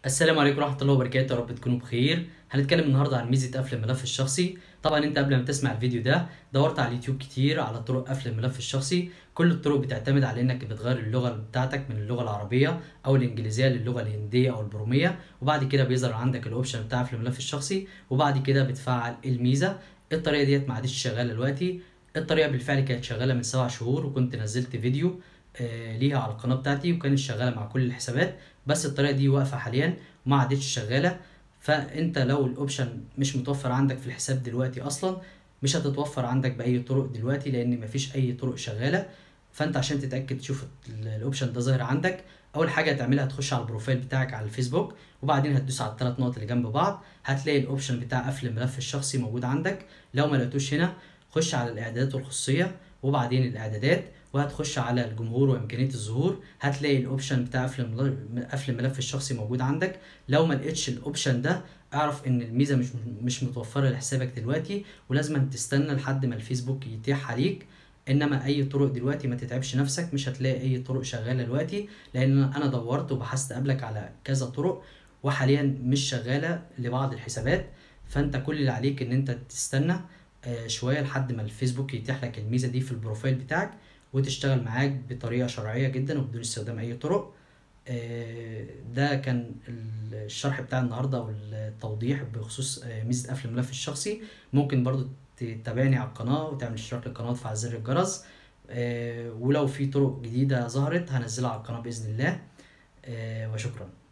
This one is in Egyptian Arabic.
السلام عليكم ورحمة الله وبركاته يا رب تكونوا بخير هنتكلم النهاردة عن ميزة قفل الملف الشخصي طبعا انت قبل ما تسمع الفيديو ده دورت على اليوتيوب كتير على طرق قفل الملف الشخصي كل الطرق بتعتمد على انك بتغير اللغة بتاعتك من اللغة العربية او الانجليزية للغة الهندية او البرومية وبعد كده بيظهر عندك الاوبشن بتاع قفل الملف الشخصي وبعد كده بتفعل الميزة الطريقة ديت ما عادش شغالة دلوقتي الطريقة بالفعل كانت شغالة من سبع شهور وكنت نزلت فيديو آه، ليها على القناة بتاعتي وكانت شغالة مع كل الحسابات بس الطريقة دي واقفة حاليا وما عادتش شغالة فانت لو الاوبشن مش متوفر عندك في الحساب دلوقتي اصلا مش هتتوفر عندك باي طرق دلوقتي لان مفيش اي طرق شغالة فانت عشان تتأكد تشوف ال- الاوبشن ده ظاهر عندك اول حاجة هتعملها هتخش على البروفايل بتاعك على الفيسبوك وبعدين هتدوس على الثلاث نقط اللي جنب بعض هتلاقي الاوبشن بتاع قفل الملف الشخصي موجود عندك لو ما لقيتوش هنا خش على الاعدادات والخصوصية وبعدين الاعدادات وهتخش على الجمهور وامكانيه الظهور هتلاقي الاوبشن بتاع قفل المل- قفل الملف الشخصي موجود عندك لو ما لقيتش الاوبشن ده اعرف ان الميزه مش مش متوفره لحسابك دلوقتي ولازم تستنى لحد ما الفيسبوك يتيح عليك انما اي طرق دلوقتي ما تتعبش نفسك مش هتلاقي اي طرق شغاله دلوقتي لان انا دورت وبحثت قبلك على كذا طرق وحاليا مش شغاله لبعض الحسابات فانت كل اللي عليك ان انت تستنى آه، شويه لحد ما الفيسبوك يتيح لك الميزه دي في البروفايل بتاعك وتشتغل معاك بطريقه شرعيه جدا وبدون استخدام اي طرق آه، ده كان الشرح بتاع النهارده او التوضيح بخصوص آه، ميزه قفل الملف الشخصي ممكن برضو تتابعني على القناه وتعمل اشتراك للقناه وتفعل زر الجرس آه، ولو في طرق جديده ظهرت هنزلها على القناه باذن الله آه، وشكرا